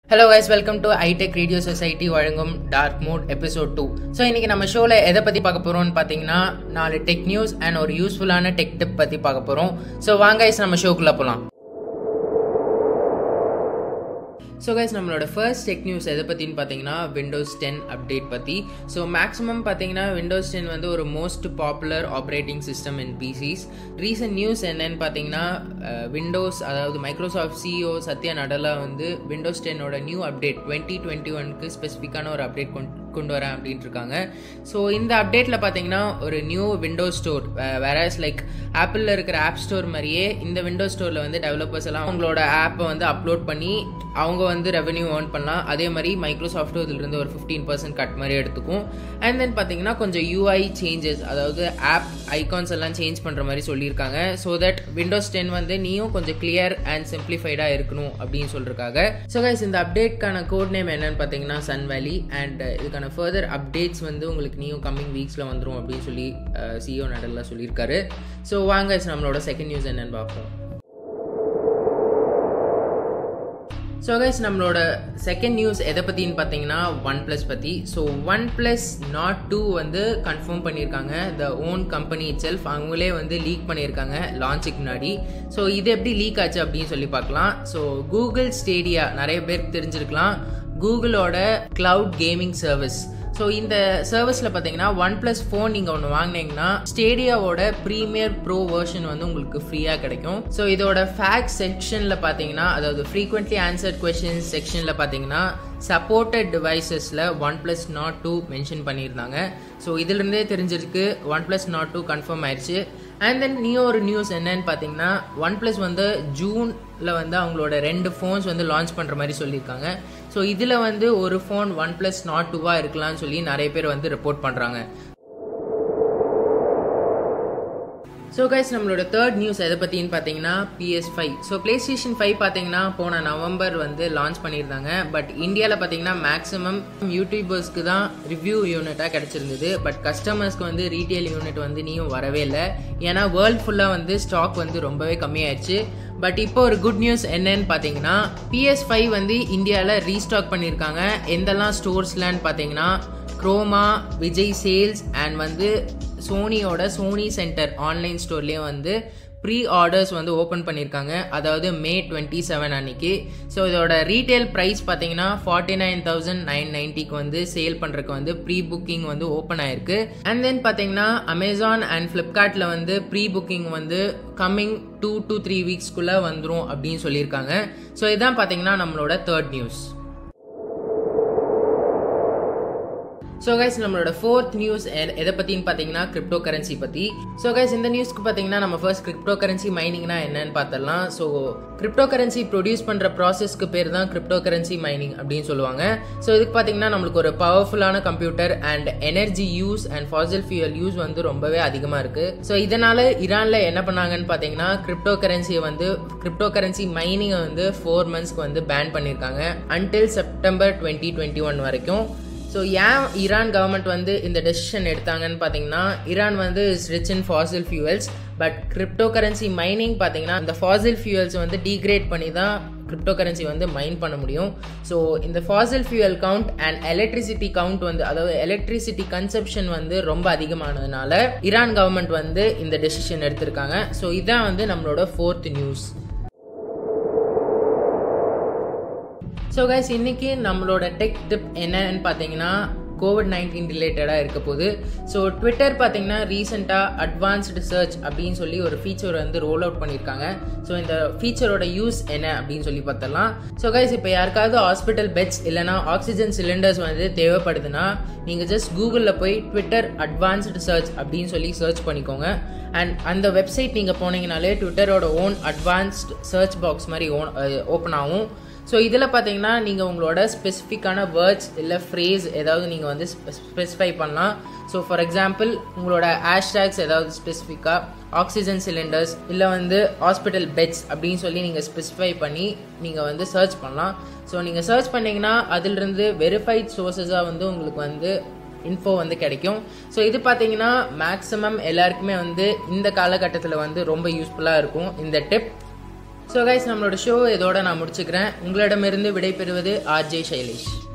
hello guys welcome to iTech radio society வழங்கும் dark mode episode two so இன்னைக்கு நம்ம ஷோவில் எதை பற்றி பார்க்க போகிறோம்னு பார்த்தீங்கன்னா நாலு டெக் நியூஸ் அண்ட் ஒரு யூஸ்ஃபுல்லான டெக் டிப் பற்றி பார்க்க போகிறோம் ஸோ வாங்க guys நம்ம ஷோக்குள்ளே போகலாம் ஸோ கைஸ் நம்மளோட ஃபர்ஸ்ட் டெக் நியூஸ் எதை பற்றின்னு பார்த்தீங்கன்னா விண்டோஸ் டென் அப்டேட் பற்றி ஸோ மேக்ஸிமம் பார்த்தீங்கன்னா விண்டோஸ் டென் வந்து ஒரு most popular operating system in PCs recent news என்னன்னு பார்த்தீங்கன்னா விண்டோஸ் அதாவது மைக்ரோசாஃப்ட் சிஇஓ சத்யா நடலா வந்து விண்டோஸ் டென்னோட நியூ அப்டேட் டுவெண்ட்டி டுவெண்ட்டி ஒனுக்கு ஸ்பெசிஃபிக்கான ஒரு அப்டேட் கொண்டு கொண்டு வரேன் அப்படின்ட்டு இருக்காங்க ஸோ இந்த அப்டேட்டில் பார்த்தீங்கன்னா ஒரு நியூ விண்டோஸ் ஸ்டோர் வேறஸ் லைக் ஆப்பிளில் இருக்கிற ஆப் ஸ்டோர் மாதிரியே இந்த விண்டோஸ் ஸ்டோரில் வந்து டெவலப்பர்ஸ் எல்லாம் அவங்களோட ஆப்பை வந்து அப்லோட் பண்ணி அவங்க வந்து ரெவன்யூ ஏர்ன் பண்ணலாம் அதே மாதிரி மைக்ரோசாஃப்ட்டும் இதிலிருந்து ஒரு ஃபிஃப்டீன் பர்சன்ட் கட் மாதிரி எடுத்துக்கும் அண்ட் தென் பார்த்தீங்கன்னா கொஞ்சம் யூஐ சேஞ்சஸ் அதாவது ஆப் ஐகான்ஸ் எல்லாம் சேஞ்ச் பண்ணுற மாதிரி சொல்லியிருக்காங்க ஸோ தட் விண்டோஸ் டென் வந்து நீயும் கொஞ்சம் கிளியர் அண்ட் சிம்பிளிஃபைடாக இருக்கணும் அப்படின்னு சொல்லிருக்காங்க ஸோ கைஸ் இந்த அப்டேட்கான கோட் நேம் என்னன்னு பார்த்தீங்கன்னா சன் வேலி அண்ட் இதுக்கான ஃபர்தர் அப்டேட்ஸ் வந்து உங்களுக்கு நீயும் கம்மிங் வீக்ஸில் வந்துடும் அப்படின்னு சொல்லி சிஓ நடல்ல சொல்லியிருக்காரு ஸோ வாங்க நம்மளோட செகண்ட் நியூஸ் என்னன்னு பார்ப்போம் ஸோ கைஸ் நம்மளோட செகண்ட் நியூஸ் எதை பற்றின்னு பார்த்தீங்கன்னா ஒன் ப்ளஸ் பற்றி so OnePlus Nord two வந்து கன்ஃபார்ம் பண்ணியிருக்காங்க the own company itself அவங்களே வந்து லீக் பண்ணியிருக்காங்க லான்ச்சுக்கு முன்னாடி ஸோ இது எப்படி லீக் ஆச்சு அப்படின்னு சொல்லி பார்க்கலாம் ஸோ கூகுள் ஸ்டேடியா நிறைய பேருக்கு தெரிஞ்சிருக்கலாம் கூகுளோட கிளவுட் கேமிங் சர்வீஸ் ஸோ இந்த சர்வீஸில் பார்த்தீங்கன்னா ஒன் ப்ளஸ் ஃபோன் நீங்கள் ஒன்று வாங்கினீங்கன்னா ஸ்டேடியாவோட ப்ரீமியர் ப்ரோ வெர்ஷன் வந்து உங்களுக்கு ஃப்ரீயாக கிடைக்கும் ஸோ இதோட ஃபேக்ட் செக்ஷனில் பார்த்தீங்கன்னா அதாவது ஃப்ரீக்வெண்ட்லி ஆன்சர்ட் கொஷின்ஸ் செக்ஷனில் பார்த்தீங்கன்னா சப்போர்ட்டட் டிவைசஸில் OnePlus Nord two mention பண்ணியிருந்தாங்க ஸோ இதுலேருந்தே தெரிஞ்சிருக்கு OnePlus Nord two confirm ஆயிடுச்சு அண்ட் தென் நியூ ஒரு நியூஸ் என்னன்னு பார்த்தீங்கன்னா ஒன் ப்ளஸ் வந்து ஜூனில் வந்து அவங்களோட ரெண்டு ஃபோன்ஸ் வந்து லான்ச் பண்ணுற மாதிரி சொல்லியிருக்காங்க ஸோ இதில் வந்து ஒரு ஃபோன் ஒன் ப்ளஸ் நாட் டூவாக இருக்கலாம்னு சொல்லி நிறைய பேர் வந்து ரிப்போர்ட் பண்ணுறாங்க ஸோ கைஸ் நம்மளோட தேர்ட் நியூஸ் எதை பற்றின்னு பார்த்தீங்கன்னா PS five so PlayStation five பார்த்தீங்கன்னா போன நவம்பர் வந்து லான்ச் பண்ணியிருந்தாங்க பட் இந்தியாவில் பார்த்தீங்கன்னா மேக்ஸிமம் யூடியூபர்ஸ்க்கு தான் ரிவ்யூ யூனிட்டாக கிடச்சிருந்தது பட் கஸ்டமர்ஸ்க்கு வந்து ரீட்டைல் யூனிட் வந்து நீயும் வரவே இல்லை ஏன்னா வேர்ல்ட் ஃபுல்லாக வந்து ஸ்டாக் வந்து ரொம்பவே கம்மியாயிடுச்சு பட் இப்போ ஒரு குட் நியூஸ் என்னன்னு பார்த்தீங்கன்னா பிஎஸ் ஃபைவ் வந்து இந்தியாவில் ரீஸ்டாக் பண்ணியிருக்காங்க எந்தெல்லாம் ஸ்டோர்ஸ்லன்னு பார்த்தீங்கன்னா க்ரோமா விஜய் சேல்ஸ் அண்ட் வந்து சோனியோட சோனி சென்டர் ஆன்லைன் ஸ்டோர்லேயே வந்து ப்ரீ ஆர்டர்ஸ் வந்து ஓப்பன் பண்ணியிருக்காங்க அதாவது மே டுவெண்ட்டி செவன் அன்னைக்கு ஸோ இதோட ரீட்டைல் ப்ரைஸ் பார்த்தீங்கன்னா ஃபார்ட்டி நைன் தௌசண்ட் நைன் நைன்ட்டிக்கு வந்து சேல் பண்ணுறதுக்கு வந்து ப்ரீ புக்கிங் வந்து ஓப்பன் ஆயிருக்கு அண்ட் தென் பார்த்தீங்கன்னா அமேசான் அண்ட் ஃப்ளிப்கார்ட்டில் வந்து ப்ரீ புக்கிங் வந்து கம்மிங் டூ டு த்ரீ வீக்ஸ்க்குள்ளே வந்துடும் அப்படின்னு சொல்லியிருக்காங்க ஸோ இதான் பார்த்தீங்கன்னா நம்மளோட தேர்ட் நியூஸ் ஸோ கைஸ் நம்மளோட ஃபோர்த் நியூஸ் எதை பற்றின்னு பார்த்தீங்கன்னா கிரிப்டோ கரன்சி பற்றி ஸோ கைஸ் இந்த நியூஸ்க்கு பார்த்தீங்கன்னா நம்ம ஃபர்ஸ்ட் கிரிப்டோ கரன்சி மைனிங்னா என்னன்னு பார்த்துடலாம் ஸோ கிரிப்டோ கரன்சி ப்ரொடியூஸ் பண்ணுற ப்ராசஸ்க்கு பேர் தான் கிரிப்டோ கரன்சி மைனிங் அப்படின்னு சொல்லுவாங்க ஸோ இதுக்கு பார்த்தீங்கன்னா நம்மளுக்கு ஒரு பவர்ஃபுல்லான computer and energy use and fossil fuel use வந்து ரொம்பவே அதிகமாக இருக்குது ஸோ இதனால் ஈரானில் என்ன பண்ணாங்கன்னு பார்த்தீங்கன்னா கிரிப்டோ கரன்சியை வந்து கிரிப்டோ கரன்சி மைனிங்கை வந்து ஃபோர் மந்த்ஸ்க்கு வந்து பேன் பண்ணியிருக்காங்க until September twenty twenty one வரைக்கும் ஸோ ஏன் ஈரான் கவர்மெண்ட் வந்து இந்த டெசிஷன் எடுத்தாங்கன்னு பார்த்தீங்கன்னா ஈரான் வந்து is rich in fossil fuels but crypto currency mining பார்த்தீங்கன்னா இந்த ஃபாசில் ஃபியூவல்ஸ் வந்து டீக்ரேட் பண்ணி தான் கிரிப்டோ கரன்சி வந்து மைன் பண்ண முடியும் ஸோ இந்த fossil fuel count and electricity count வந்து அதாவது எலக்ட்ரிசிட்டி கன்சப்ஷன் வந்து ரொம்ப அதிகமானதுனால ஈரான் கவர்மெண்ட் வந்து இந்த டெசிஷன் எடுத்திருக்காங்க ஸோ இதான் வந்து நம்மளோட ஃபோர்த் நியூஸ் ஸோ கைஸ் இன்னைக்கு நம்மளோட டெக் டிப் என்னன்னு பார்த்தீங்கன்னா கோவிட் நைன்டீன் ரிலேட்டடாக இருக்க போது ஸோ ட்விட்டர் பார்த்தீங்கன்னா ரீசெண்டாக அட்வான்ஸ்டு சர்ச் அப்படின்னு சொல்லி ஒரு ஃபீச்சர் வந்து ரோல் அவுட் பண்ணியிருக்காங்க ஸோ இந்த ஃபீச்சரோட யூஸ் என்ன அப்படின்னு சொல்லி பார்த்தலாம் ஸோ கைஸ் இப்போ யாருக்காவது ஹாஸ்பிட்டல் பெட்ஸ் இல்லைனா ஆக்சிஜன் சிலிண்டர்ஸ் வந்து தேவைப்படுதுன்னா நீங்கள் ஜஸ்ட் கூகுளில் போய் ட்விட்டர் அட்வான்ஸ்டு சர்ச் அப்படின்னு சொல்லி சர்ச் பண்ணிக்கோங்க அண்ட் அந்த வெப்சைட் நீங்கள் போனீங்கனாலே ட்விட்டரோட ஓன் அட்வான்ஸ்ட் சர்ச் பாக்ஸ் மாதிரி ஓன் ஓப்பன் ஆகும் ஸோ இதில் பார்த்தீங்கன்னா நீங்கள் உங்களோட ஸ்பெசிஃபிக்கான வேர்ட்ஸ் இல்லை ஃப்ரேஸ் ஏதாவது நீங்கள் வந்து ஸ்பெசிஃபை பண்ணலாம் ஸோ ஃபார் எக்ஸாம்பிள் உங்களோட ஹேஷ்டேக்ஸ் ஏதாவது ஸ்பெசிஃபிக்காக ஆக்சிஜன் சிலிண்டர்ஸ் இல்லை வந்து ஹாஸ்பிட்டல் பெட்ஸ் அப்படின்னு சொல்லி நீங்கள் ஸ்பெசிஃபை பண்ணி நீங்கள் வந்து சர்ச் பண்ணலாம் ஸோ நீங்கள் சர்ச் பண்ணிங்கன்னா அதிலிருந்து வெரிஃபைட் சோர்ஸஸாக வந்து உங்களுக்கு வந்து இன்ஃபோ வந்து கிடைக்கும் ஸோ இது பார்த்தீங்கன்னா மேக்ஸிமம் எல்லாருக்குமே வந்து இந்த காலகட்டத்தில் வந்து ரொம்ப யூஸ்ஃபுல்லாக இருக்கும் இந்த டிப் ஸோ கைஸ் நம்மளோட ஷோ இதோட நான் முடிச்சுக்கிறேன் உங்களிடமிருந்து விடைபெறுவது ஆர்ஜே சைலேஷ்